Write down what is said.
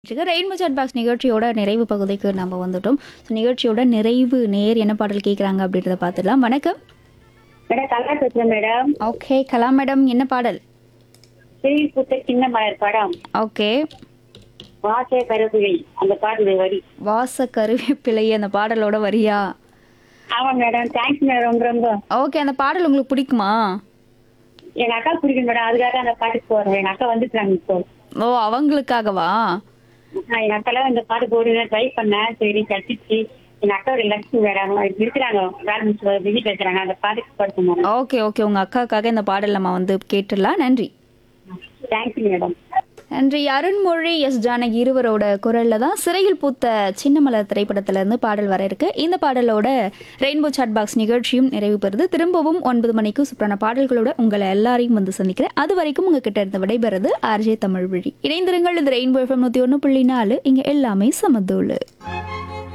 rainbow chat box நிகழ்ச்சியோட நிறைவு பகுதிக்கு நம்ம வந்துட்டோம் ஸோ நிகழ்ச்சியோட நிறைவு நேர் என்ன பாடல் கேட்குறாங்க அப்படின்றத பார்த்துடலாம் வணக்கம் மேடம் கலா பேசுறேன் மேடம் ஓகே கலா மேடம் என்ன பாடல் சிறி புத்த சின்ன மலர் படம் ஓகே வாசே கருவிழி அந்த பாட்டு வரி வாச கருவேப்பிலை அந்த பாடலோட வரியா ஆமா மேடம் தேங்க்ஸ் மேடம் ரொம்ப ரொம்ப ஓகே அந்த பாடல் உங்களுக்கு பிடிக்குமா எங்க அக்கா பிடிக்கும் மேடம் அதுக்காக அந்த பாட்டுக்கு போறேன் எங்க அக்கா வந்துட்டாங்க இப்போ ஓ அவங்களுக்காகவா நான் எங்க அக்கால இந்த பாட்டு போடுங்க ட்ரை பண்ணேன் சரி கட்டிச்சு எங்க அக்காவோட லட்சுமி மேடம் இருக்கிறாங்க வேலை விசிட் வைக்கிறாங்க அந்த பாட்டுக்கு போடுங்க மேடம் ஓகே ஓகே உங்கள் அக்காக்காக இந்த பாடல் நம்ம வந்து கேட்டுடலாம் நன்றி தேங்க்யூ மேடம் நன்றி அருண்மொழி எஸ் ஜானகி இருவரோட குரல்ல தான் சிறையில் பூத்த சின்னமலர் திரைப்படத்துல இருந்து பாடல் வர இருக்கு இந்த பாடலோட ரெயின்போ சாட் பாக்ஸ் நிகழ்ச்சியும் நிறைவு பெறுது திரும்பவும் ஒன்பது மணிக்கு சூப்பரான பாடல்களோட உங்களை எல்லாரையும் வந்து சந்திக்கிறேன் அது வரைக்கும் உங்ககிட்ட இருந்து விடைபெறுது ஆர்ஜே தமிழ் வழி இணைந்திருங்கள் இது ரெயின்போ எஃப்எம் நூத்தி ஒன்று புள்ளி நாலு இங்க எல்லாமே சமதூளு